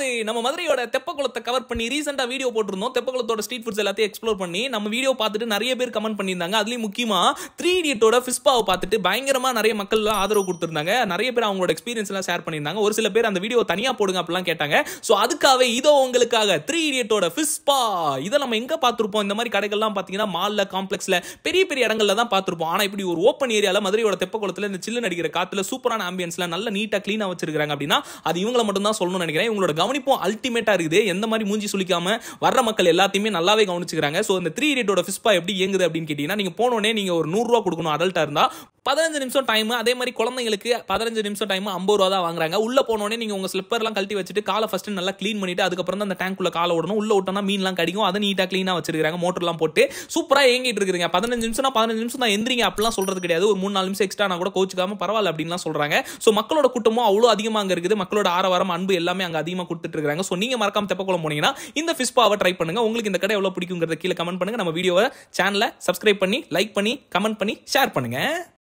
நம்ம மதுரையோட தெப்பக்குளத்தை கவர் பண்ணி ரீசெண்டா வீடியோ போட்டிருந்தோம் தெப்பக்குளத்தோட ஸ்ட்ரீட் ஃபுட்ஸ் எல்லாத்தையும் எக்ஸ்ப்ளோர் பண்ணி நம்ம வீடியோ பார்த்துட்டு நிறைய பேர் கமெண்ட் பண்ணியிருந்தாங்க அதுலயும் முக்கியமா த்ரீ இடியட்டோட ஃபிஸ்பாவை பார்த்துட்டு பயங்கரமா நிறைய மக்கள் எல்லாம் ஆதரவு கொடுத்திருந்தாங்க நிறைய பேர் அவங்களோட எக்ஸ்பீரியன்ஸ் எல்லாம் ஷேர் பண்ணியிருந்தாங்க ஒரு சில பேர் அந்த வீடியோ தனியா போடுங்க அப்படிலாம் கேட்டாங்க ஸோ அதுக்காகவே இதோ உங்களுக்காக த்ரீ இடியட்டோட ஃபிஸ்பா இதை நம்ம எங்க பார்த்திருப்போம் இந்த மாதிரி கடைகள்லாம் பார்த்தீங்கன்னா மால்ல காம்ப்ளெக்ஸ்ல பெரிய பெரிய இடங்கள்ல தான் பார்த்திருப்போம் ஆனா இப்படி ஒரு ஓப்பன் ஏரியால மதுரையோட தெப்பக்குளத்துல இந்த சில்லு நடிக்கிற காத்துல சூப்பரான ஆம்பியன்ஸ்ல நல்ல நீட்டா க்ளீனா வச்சிருக்காங்க அப்படின்னா அது இவங்கள மட்டும் தான் சொல்லணும்னு நினைக்கிறேன் இவங்களோட கவனிப்பும் அல்டிமேட்டா இருக்குது எந்த மாதிரி மூஞ்சி சுளிக்காம வர்ற மக்கள் எல்லாத்தையுமே நல்லாவே கவனிச்சுக்கிறாங்க ஸோ இந்த த்ரீ ரேட்டோட ஃபிஸ்பா எப்படி இயங்குது அப்படின்னு கேட்டீங்கன்னா நீங்க போனோடனே நீங்க ஒரு நூறுரூவா கொடுக்கணும் அடல்ட்டா இருந்தா பதினஞ்சு நிமிஷம் டைம் அதே மாதிரி குழந்தைங்களுக்கு பதினஞ்சு நிமிஷம் டைம் ஐம்பது ரூபா தான் வாங்குறாங்க உள்ள போனோடனே நீங்க உங்க ஸ்லிப்பர்லாம் கழட்டி வச்சுட்டு காலை ஃபர்ஸ்ட் நல்லா க்ளீன் பண்ணிட்டு அதுக்கப்புறம் தான் அந்த டேங்க்குள்ள காலை விடணும் உள்ள விட்டோம்னா மீன்லாம் கடிக்கும் அதை நீட்டா க்ளீனா வச்சிருக்காங்க மோட்டர்லாம் போட்டு சூப்பரா ஏங்கிட்டு இருக்குதுங்க பதினஞ்சு நிமிஷம் பதினஞ்சு நிமிஷம் தான் எந்திரிங்க அப்படிலாம் சொல்றது கிடையாது ஒரு மூணு நாலு நிமிஷம் எக்ஸ்ட்ரா நான் கூட கோச்சுக்காம பரவாயில்ல அப்படின்லாம் சொல்றாங்க ஸோ மக்களோட கூட்டமும் அவ்வளோ அதிகமாக அங்கே இருக்குது மக்களோட ஆரவாரம் அன்பு எல்லாமே அங்கே அதிகமாக கொடுத்துட்டு இருக்காங்க ஸோ நீங்க மறக்காம தெப்பக்குளம் போனீங்கன்னா இந்த ஃபிஸ்பாவை ட்ரை பண்ணுங்க உங்களுக்கு இந்த கடை எவ்வளோ பிடிக்குங்கிறத கீழே கமெண்ட் பண்ணுங்க நம்ம வீடியோவை சேனலை சப்ஸ்கிரைப் பண்ணி லைக் பண்ணி கமெண்ட் பண்ணி ஷேர் பண்ணுங்க